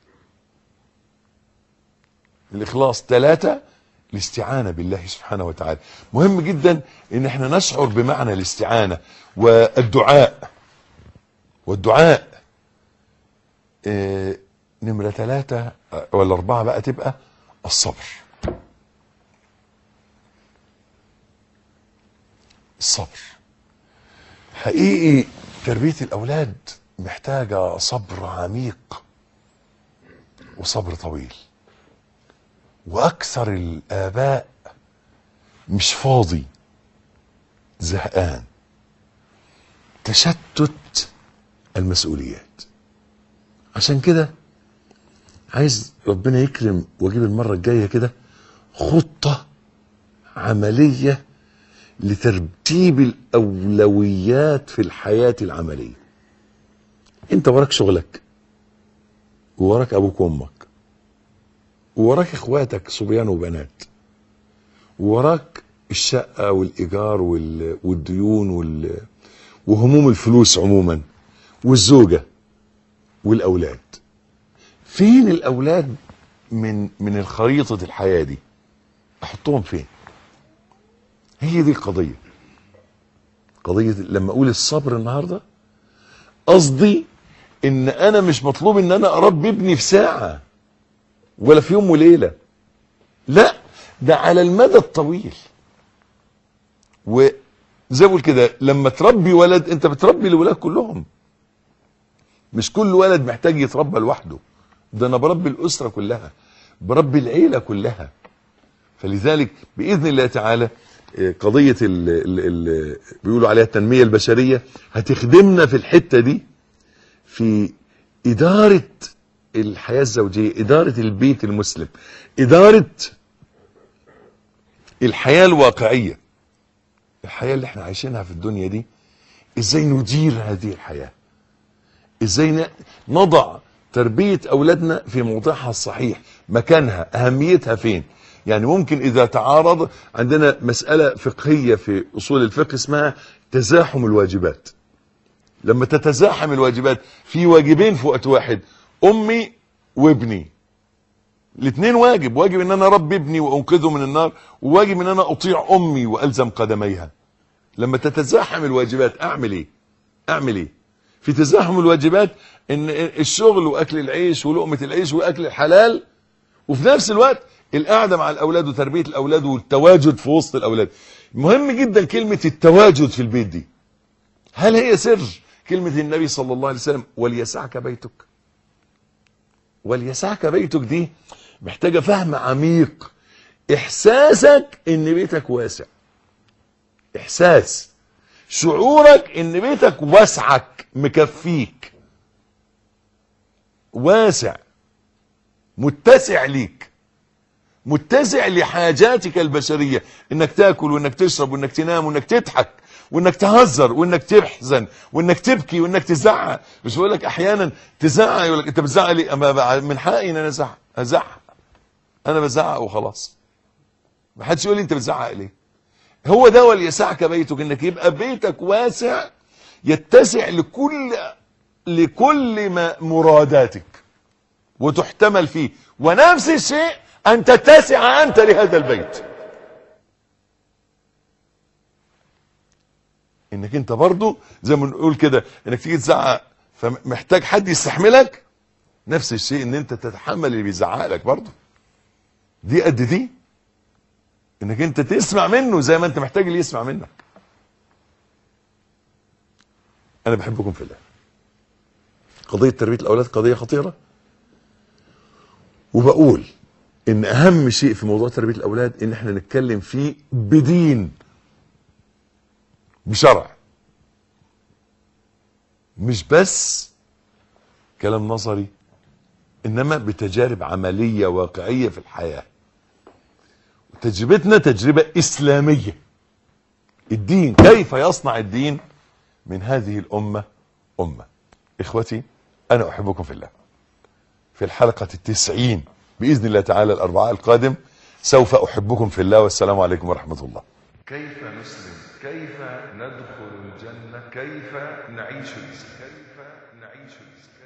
الإخلاص ثلاثة الاستعانة بالله سبحانه وتعالى مهم جدا ان احنا نشعر بمعنى الاستعانة والدعاء والدعاء اه نمرة ثلاثة اه ولا أربعة بقى تبقى الصبر الصبر حقيقي تربية الأولاد محتاجة صبر عميق وصبر طويل واكثر الاباء مش فاضي زهقان تشتت المسؤوليات عشان كده عايز ربنا يكرم واجيب المره الجايه كده خطه عمليه لترتيب الاولويات في الحياه العمليه انت وراك شغلك ووراك ابوك وامك ووراك اخواتك صبيان وبنات ووراك الشقه والايجار وال- والديون وال... وهموم الفلوس عموما والزوجه والاولاد فين الاولاد من من الخريطه الحياه دي احطهم فين هي دي القضيه قضيه لما اقول الصبر النهارده قصدي ان انا مش مطلوب ان انا اربي ابني في ساعه ولا في يوم وليله لا ده على المدى الطويل وزي ما بقول كده لما تربي ولد انت بتربي الولاد كلهم مش كل ولد محتاج يتربى لوحده ده انا بربي الاسره كلها بربي العيله كلها فلذلك باذن الله تعالى آه، قضيه ال ال ال بيقولوا عليها التنميه البشريه هتخدمنا في الحته دي في اداره الحياه الزوجيه اداره البيت المسلم اداره الحياه الواقعيه الحياه اللي احنا عايشينها في الدنيا دي ازاي ندير هذه الحياه ازاي ن- نضع تربية اولادنا في موضعها الصحيح مكانها اهميتها فين يعني ممكن اذا تعارض عندنا مسألة فقهية في اصول الفقه اسمها تزاحم الواجبات لما تتزاحم الواجبات في واجبين في وقت واحد امي وابني الاثنين واجب واجب ان انا اربي ابني وانقذه من النار وواجب ان انا اطيع امي والزم قدميها لما تتزاحم الواجبات اعمل ايه اعمل ايه في تزاحم الواجبات ان الشغل واكل العيش ولقمه العيش واكل الحلال وفي نفس الوقت القعده مع الاولاد وتربيه الاولاد والتواجد في وسط الاولاد مهم جدا كلمه التواجد في البيت دي هل هي سر كلمه النبي صلى الله عليه وسلم وليسعك بيتك وليسعك بيتك دي محتاجه فهم عميق احساسك ان بيتك واسع احساس شعورك ان بيتك واسعك مكفيك واسع متسع ليك متسع لحاجاتك البشرية انك تاكل وانك تشرب وانك تنام وانك تضحك وانك تهزر وانك تحزن وانك تبكي وانك تزعق مش بقول لك احيانا تزعق يقول لك انت بتزعق ليه أما بقى من حقي ان انا ازعق ازعق انا بزعق وخلاص ما حدش يقول لي انت بتزعق ليه هو ده وليسعك بيتك انك يبقى بيتك واسع يتسع لكل لكل ما مراداتك وتحتمل فيه ونفس الشيء ان تتسع انت لهذا البيت انك انت برضو زي ما نقول كده انك تيجي تزعق فمحتاج حد يستحملك نفس الشيء ان انت تتحمل اللي بيزعق لك برضو دي قد دي انك انت تسمع منه زي ما انت محتاج اللي يسمع منك انا بحبكم في الله قضية تربية الاولاد قضية خطيرة وبقول ان اهم شيء في موضوع تربية الاولاد ان احنا نتكلم فيه بدين بشرع مش بس كلام نظري انما بتجارب عملية واقعية في الحياة تجربتنا تجربة اسلامية الدين كيف يصنع الدين من هذه الامة امة اخوتي انا احبكم في الله في الحلقة التسعين بإذن الله تعالى الأربعاء القادم سوف أحبكم في الله والسلام عليكم ورحمة الله كيف نسلم كيف ندخل الجنة كيف نعيش الإسلام كيف نعيش الإسلام